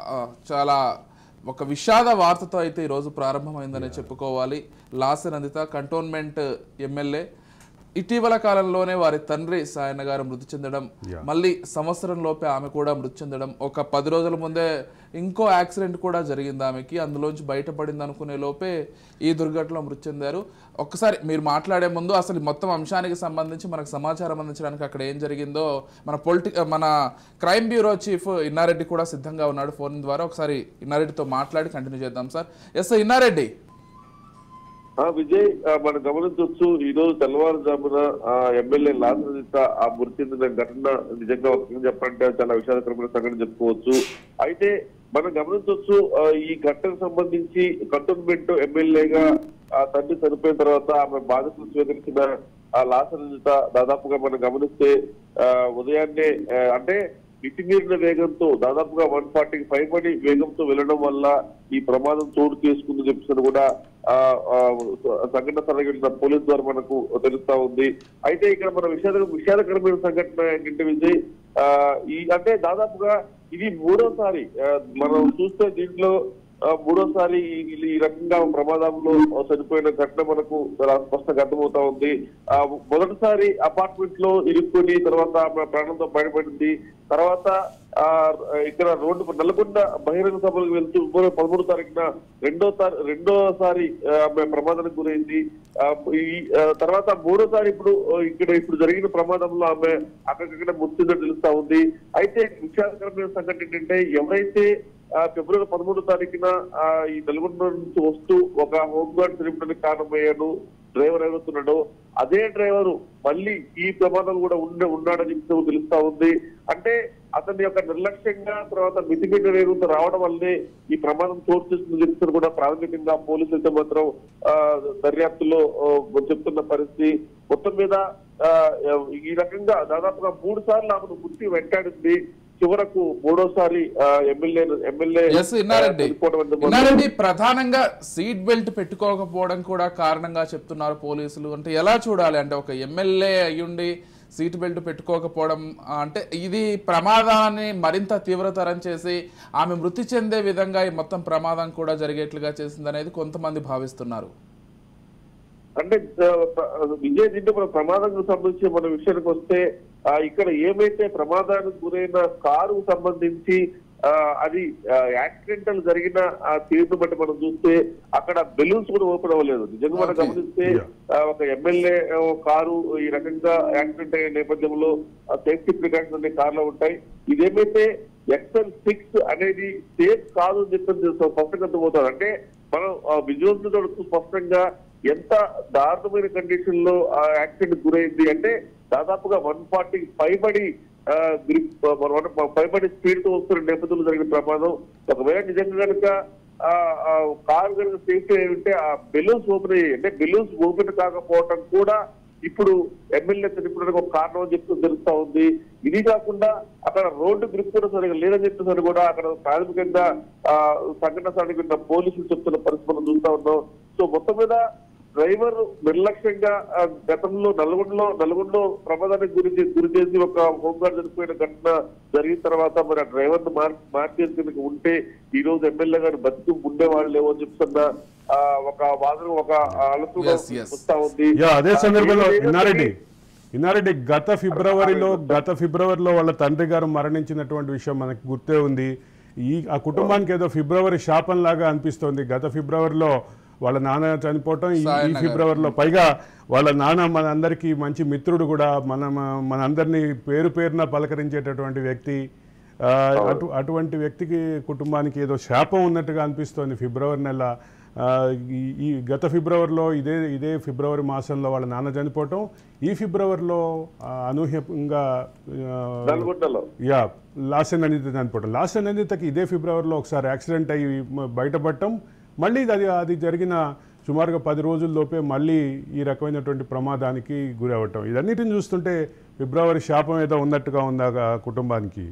ఆ, చాలా ఒక విషాద వార్తతో అయితే ఈరోజు ప్రారంభమైందని చెప్పుకోవాలి లాసెన్ అందిత కంటోన్మెంట్ ఎమ్మెల్యే ఇటీవల కాలంలోనే వారి తండ్రి సాయన్న గారు మృతి చెందడం మళ్ళీ సంవత్సరం లోపే ఆమె కూడా మృతి చెందడం ఒక పది రోజుల ముందే ఇంకో యాక్సిడెంట్ కూడా జరిగింది ఆమెకి అందులోంచి బయటపడింది అనుకునే లోపే ఈ దుర్ఘటనలో మృతి చెందారు ఒక్కసారి మీరు మాట్లాడే ముందు అసలు ఈ మొత్తం అంశానికి సంబంధించి మనకు సమాచారం అందించడానికి అక్కడ ఏం జరిగిందో మన పొలిటి మన క్రైమ్ బ్యూరో చీఫ్ ఇన్నారెడ్డి కూడా సిద్ధంగా ఉన్నాడు ఫోన్ ద్వారా ఒకసారి ఇన్నారెడ్డితో మాట్లాడి కంటిన్యూ చేద్దాం సార్ ఎస్ ఇన్నారెడ్డి ఆ విజయ్ ఆ, మనం గమనించవచ్చు ఈ రోజు తెల్లవారుజామున ఆ ఎమ్మెల్యే లాసరిత ఆ మృతి చెందిన ఘటన నిజంగా ఒక రకంగా చెప్పాలంటే చాలా విషాదకరమైన సంఘటన చెప్పుకోవచ్చు అయితే మనం గమనించవచ్చు ఆ, ఈ ఘటనకు సంబంధించి కంటోన్మెంట్ ఎమ్మెల్యేగా ఆ తండ్రి చనిపోయిన తర్వాత ఆమె బాధితులు స్వీకరించిన ఆ లాసరిత దాదాపుగా మనం గమనిస్తే ఆ, ఉదయాన్నే ఆ, అంటే మితిమీరిన వేగంతో దాదాపుగా వన్ ఫార్టీకి పైబడి వేగంతో వెళ్ళడం వల్ల ఈ ప్రమాదం చోటు చేసుకుందని చెప్పేసి కూడా ఆ, ఆ, సంఘటన స్థలానికి వెళ్ళిన పోలీస్ ద్వారా మనకు తెలుస్తా ఉంది అయితే ఇక్కడ మన విషాద విషాదకరమైన సంఘటన ఏంటంటే విజయ్ ఆ, ఈ అంటే దాదాపుగా ఇది మూడోసారి ఆ, మనం చూస్తే దీంట్లో ఆ, మూడోసారి ఈ- ఈ రకంగా ప్రమాదంలో చనిపోయిన ఘటన మనకు చాలా స్పష్టంగా అర్థమవుతా ఉంది ఆ మొదటిసారి అపార్ట్మెంట్ లో ఇరుక్కుని తర్వాత ఆమె ప్రాణంతో బయటపడింది తర్వాత ఆ ఇక్కడ రోడ్డు నల్గొండ బహిరంగ సభలకు వెళ్తూ మూడో పదమూడు తారీఖున రెండో తారీ రెండోసారి ఆ, ఆమె ప్రమాదానికి గురైంది ఆ, ఈ ఆ, తర్వాత మూడోసారి ఇప్పుడు ఆ, ఇక్కడ ఇప్పుడు జరిగిన ప్రమాదంలో ఆమె అక్కడికక్కడ మృత్యుందో తెలుస్తా ఉంది అయితే విషాదకరమైన సంఘటన ఏంటంటే ఎవరైతే ఆ, ఫిబ్రవరి పదమూడో తారీఖున ఆ, ఈ నల్గొండ నుంచి వస్తూ ఒక హోమ్ గార్డ్ చనిపోవడానికి కారణమయ్యాడు డ్రైవర్ ఎవరుతున్నాడో అదే డ్రైవరు మళ్ళీ ఈ ప్రమాదం కూడా ఉండే ఉన్నాడని చెప్పి తెలుస్తా ఉంది అంటే అతని యొక్క నిర్లక్ష్యంగా తర్వాత మితిమీట వేగంతో రావడం వల్లే ఈ ప్రమాదం చోటు చేసుకుని చెప్తున్నారు కూడా ప్రాథమికంగా పోలీసులు అయితే మాత్రం ఆ, దర్యాప్తులో ఆ, చెప్తున్న పరిస్థితి మొత్తం మీద ఆ, ఈ రకంగా దాదాపుగా మూడు సార్లు ఆమెను గుర్తి వెంటాడింది చివరకు మూడోసారి ఆ, ఎమ్మెల్యే ఎమ్మెల్యే ఎస్ ఇన్నారెడ్డి చనిపోవడం అనేది మాత్రం ఇన్నారెడ్డి ప్రధానంగా సీట్ బెల్ట్ పెట్టుకోకపోవడం కూడా కారణంగా చెప్తున్నారు పోలీసులు అంటే ఎలా చూడాలి అంటే ఒక ఎమ్మెల్యే అయ్యుండి సీట్ బెల్ట్ పెట్టుకోకపోవడం ఆ, అంటే ఇది ప్రమాదాన్ని మరింత తీవ్రతరం చేసి ఆమె మృతి చెందే విధంగా ఈ మొత్తం ప్రమాదం కూడా జరిగేట్లుగా చేసింది అనేది కొంతమంది భావిస్తున్నారు అంటే ఆ, ప్ర- విజయ్ దీంట్లో మన ప్రమాదానికి సంబంధించి మన విషయానికి వస్తే ఆ, ఇక్కడ ఏమైతే ప్రమాదానికి గురైన కారు సంబంధించి ఆ, అది యాక్సిడెంటల్ జరిగిన ఆ తీరును బట్టి మనం చూస్తే అక్కడ బెలూన్స్ కూడా ఓపెన్ అవ్వలేదు నిజంగా మనం Okay. గమనిస్తే Yeah. ఆ, ఒక ఎమ్మెల్యే కారు ఈ రకంగా యాక్సిడెంట్ అయిన నేపథ్యంలో సేఫ్టీ ప్రికాషన్స్ అనే కార్లో ఉంటాయి ఇదేమైతే ఎక్సెల్ సిక్స్ అనేది సేఫ్ కాదు అని చెప్పి స్పష్టంగా అర్థమవుతుంది అంటే మనం విజువల్స్ చూడొచ్చు స్పష్టంగా ఎంత దారుణమైన కండిషన్ లో ఆ యాక్సిడెంట్ గురైంది అంటే దాదాపుగా వన్ ఫార్టీ పైబడి ఆ, గ్రిప్ వన్ పైబడి స్పీడ్ తో వస్తున్న నేపథ్యంలో జరిగిన ప్రమాదం ఒకవేళ నిజంగా కనుక ఆ ఆ కారు కనుక సేఫ్టీ అయి ఉంటే ఆ బెలూన్స్ ఓపెన్ అయ్యాయి అంటే బెలూన్స్ ఓపెన్ కాకపోవటం కూడా ఇప్పుడు ఎమ్మెల్యే చనిపోవడానికి ఒక కారణం అని చెప్తూ తెలుస్తా ఉంది ఇది కాకుండా అక్కడ రోడ్డు గ్రిప్ కూడా సరిగా లేదని చెప్పేసరి కూడా అక్కడ ప్రాథమికంగా ఆ సంఘటన స్థానికి ఉన్న పోలీసులు చెప్తున్న పరిస్థితి మనం చూస్తా ఉన్నాం సో మొత్తం మీద డ్రైవర్ నిర్లక్ష్యంగా ఆ, గతంలో నల్గొండలో నల్గొండలో ప్రమాదానికి గురి చే- గురి చేసి ఒక హోంగార్డ్ చనిపోయిన ఘటన జరిగిన తర్వాత మరి ఆ డ్రైవర్ ను మార్చేసి కనుక ఉంటే ఈ రోజు ఎమ్మెల్యే గారు బతికి ఉండేవాళ్ళు లేవో అని చెప్తున్న ఆ, ఒక వాదన ఒక ఆలోచన Yes, yes. వస్తా ఉంది యా అదే సందర్భంలో ఆ, ఏదైతే- ఇన్నారెడ్డి ఇన్నారెడ్డి గత ఫిబ్రవరిలో గత ఫిబ్రవరిలో వాళ్ళ తండ్రి గారు మరణించినటువంటి విషయం మనకు గుర్తే ఉంది ఈ ఆ కుటుంబానికి ఏదో ఫిబ్రవరి శాపం లాగా అనిపిస్తోంది గత ఫిబ్రవరిలో వాళ్ళ నాన్న చనిపోవటం ఈ- ఈ సాయన్న గారు. ఫిబ్రవరిలో పైగా వాళ్ళ నాన్న మన అందరికీ మంచి మిత్రుడు కూడా మన మన అందరినీ పేరు పేరున పలకరించేటటువంటి వ్యక్తి ఆ, అటు అటువంటి వ్యక్తికి కుటుంబానికి ఏదో శాపం ఉన్నట్టుగా అనిపిస్తోంది ఫిబ్రవరి నెల ఆ, ఈ- ఈ గత ఫిబ్రవరిలో ఇదే ఇదే ఫిబ్రవరి మాసంలో వాళ్ళ నాన్న చనిపోవటం ఈ ఫిబ్రవరిలో ఆ, అనూహ్యంగా ఆ, నల్గొండలో యా లాసెన్ అనిత చనిపోవటం లాసెన్ అనితకి ఇదే ఫిబ్రవరిలో ఒకసారి యాక్సిడెంట్ అయ్యి మ- బయటపడటం మళ్ళీ అది అది జరిగిన సుమారుగా పది రోజుల్లోపే మళ్ళీ ఈ రకమైనటువంటి ప్రమాదానికి గురి అవ్వటం ఇదన్నిటిని చూస్తుంటే ఫిబ్రవరి శాపం ఏదో ఉన్నట్టుగా ఉందా ఆ కుటుంబానికి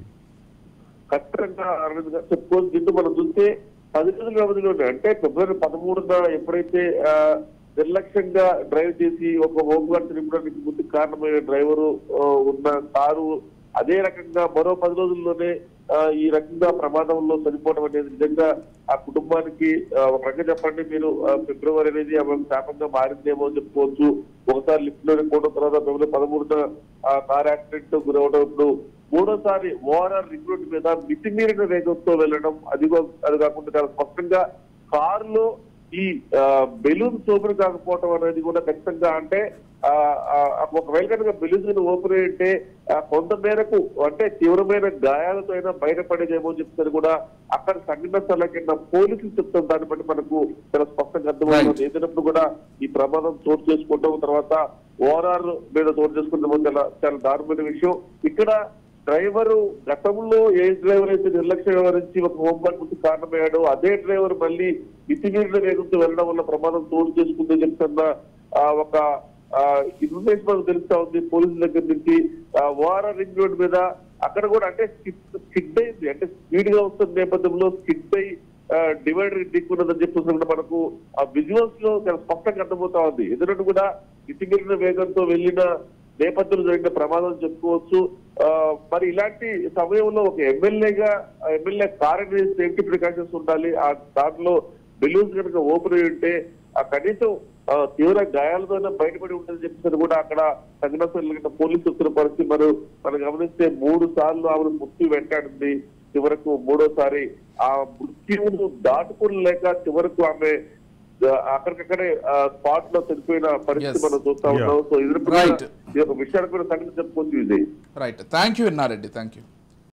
ఖచ్చితంగా అరవింద్ గారు చెప్పుకోవచ్చు దీంట్లో మనం చూస్తే పది రోజుల వ్యవధిలోనే అంటే ఫిబ్రవరి పదమూడున ఎప్పుడైతే ఆ, నిర్లక్ష్యంగా డ్రైవ్ చేసి ఒక హోమ్ గార్డ్ చనిపోవడానికి ముందు కారణమైన డ్రైవరు ఆ, ఉన్న కారు అదే రకంగా మరో పది రోజుల్లోనే ఆ, ఈ రకంగా ప్రమాదంలో చనిపోవడం అనేది నిజంగా ఆ కుటుంబానికి ఆ, ఒక రకంగా చెప్పండి మీరు ఆ, ఫిబ్రవరి అనేది ఆమెకు శాపంగా మారిందేమో అని చెప్పుకోవచ్చు ఒకసారి లిఫ్ట్ లోనే పోవడం తర్వాత ఫిబ్రవరి పదమూడున ఆ కార్ యాక్సిడెంట్ గురవడం ఇప్పుడు మూడోసారి ఓఆర్ఆర్ రిక్రూట్ మీద మితిమీరిన వేగంతో వెళ్ళడం అది అది కాకుండా చాలా స్పష్టంగా కారులో ఈ బెలూన్ ఓపెన్ కాకపోవటం అనేది కూడా ఖచ్చితంగా అంటే ఆ, ఆ, ఒకవేళ కనుక బెలూన్స్ ఓపెన్ అయితే ఆ, కొంత మేరకు అంటే తీవ్రమైన గాయాలతో అయినా బయటపడేదేమో చెప్తారు కూడా అక్కడ సంఘటన స్థలం కింద పోలీసులు చెప్తారు దాన్ని బట్టి మనకు చాలా స్పష్టంగా అర్థమవుతుంది ఏదైనప్పుడు కూడా ఈ ప్రమాదం చోటు చేసుకోవటం తర్వాత ఓఆర్ఆర్ మీద చోటు చేసుకుంటాం చాలా చాలా దారుణమైన విషయం ఇక్కడ డ్రైవరు గతంలో ఏ డ్రైవర్ అయితే నిర్లక్ష్యం వ్యవహరించి ఒక హోంగార్డ్ కారణమయ్యాడో అదే డ్రైవర్ మళ్ళీ మితిమీరిన వేగంతో వెళ్ళడం వల్ల ప్రమాదం చోటు చేసుకుందని చెప్తున్న ఆ, ఒక ఇన్ఫర్మేషన్ మనకు తెలుస్తా ఉంది పోలీసుల దగ్గర నుంచి ఓఆర్ఆర్ రింగ్ రోడ్ మీద అక్కడ కూడా అంటే స్కిడ్ అయింది అంటే స్పీడ్ గా వస్తున్న నేపథ్యంలో స్కిడ్ అయి డివైడర్ దిక్కున్నదని చెప్పేసి కూడా మనకు ఆ విజువల్స్ లో చాలా స్పష్టంగా అర్థమవుతా ఉంది ఎందుకంటే కూడా మితిమీరిన వేగంతో వెళ్ళిన నేపథ్యంలో జరిగిన ప్రమాదం చెప్పుకోవచ్చు ఆ, మరి ఇలాంటి సమయంలో ఒక ఎమ్మెల్యేగా ఎమ్మెల్యే కార్ అనేది సేఫ్టీ ప్రికాషన్స్ ఉండాలి ఆ దాంట్లో బెలూన్స్ కనుక ఓపెన్ అయి ఉంటే ఆ కనీసం ఆ, తీవ్ర గాయాలతోనే బయటపడి ఉంటుందని చెప్పేసి కూడా అక్కడ సంఘటన పోలీసు వచ్చిన పరిస్థితి మరి మనం గమనిస్తే మూడు సార్లు ఆమెను మృత్యు వెంటాడింది చివరకు మూడోసారి ఆ మృత్యువును దాటుకోలేక చివరకు ఆమె ఆ, అక్కడికక్కడే స్పాట్ లో చనిపోయిన పరిస్థితి Yes. మనం చూస్తా ఉన్నాం సో ఇది Right. ఈ యొక్క విషయానికి కూడా సంగతి చెప్పుకోవచ్చు ఇది right thank you Innareddy thank you